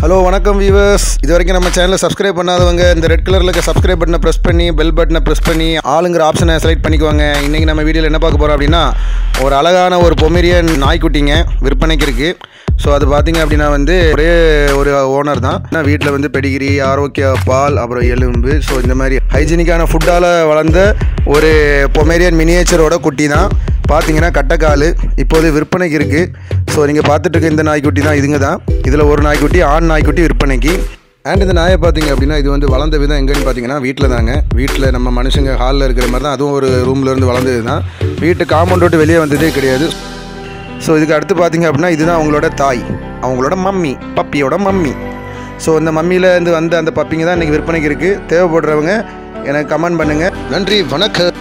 hello வணக்கம் viewers இது வரைக்கும் நம்ம சேனலை சப்ஸ்கிரைப் பண்ணாதவங்க இந்த ரெட் கலரில் இருக்க சப்ஸ்கிரைப் பட்டனை ப்ரெஸ் பண்ணி பெல் பட்டனை ப்ரெஸ் பண்ணி ஆளுங்கிற ஆப்ஷனை செலக்ட் பண்ணிக்குவாங்க இன்றைக்கி நம்ம வீடியோவில் என்ன பார்க்க போகிறோம் அப்படின்னா ஒரு அழகான ஒரு பொமேரியன் நாய்க்குட்டிங்க விற்பனைக்கு இருக்குது ஸோ அது பார்த்தீங்க அப்படின்னா வந்து ஒரே ஒரு ஓனர் தான் ஆனால் வீட்டில் வந்து பெடிகிரி ஆரோக்கிய பால் அப்புறம் எலும்பு ஸோ இந்த மாதிரி ஹைஜீனிக்கான ஃபுட்டால் வளர்ந்த ஒரு பொமேரியன் மினியேச்சரோட குட்டி தான் பார்த்தீங்கன்னா கட்டைக்கால் இப்போது விற்பனைக்கு இருக்குது ஸோ நீங்கள் பார்த்துட்டு இருக்க இந்த நாய்க்குட்டி தான் இதுங்க தான் இதில் ஒரு நாய்க்குட்டி ஆண் நாய்க்குட்டி விற்பனைக்கு அண்ட் இந்த நாயை பார்த்தீங்க அப்படின்னா இது வந்து வளர்ந்த விதம் எங்கேன்னு பார்த்தீங்கன்னா வீட்டில் தாங்க வீட்டில் நம்ம மனுஷங்க ஹாலில் இருக்கிற மாதிரி தான் அதுவும் ஒரு ரூம்ல இருந்து வளர்ந்தது தான் வீட்டு காம்பவுண்ட் விட்டு வெளியே வந்ததே கிடையாது ஸோ இதுக்கு அடுத்து பார்த்தீங்க அப்படின்னா இதுதான் அவங்களோட தாய் அவங்களோட மம்மி பப்பியோட மம்மி ஸோ இந்த மம்மியிலேருந்து வந்த அந்த பப்பிங்க தான் இன்றைக்கி விற்பனைக்கு இருக்குது தேவைப்படுறவங்க எனக்கு கமெண்ட் பண்ணுங்கள் நன்றி வணக்கம்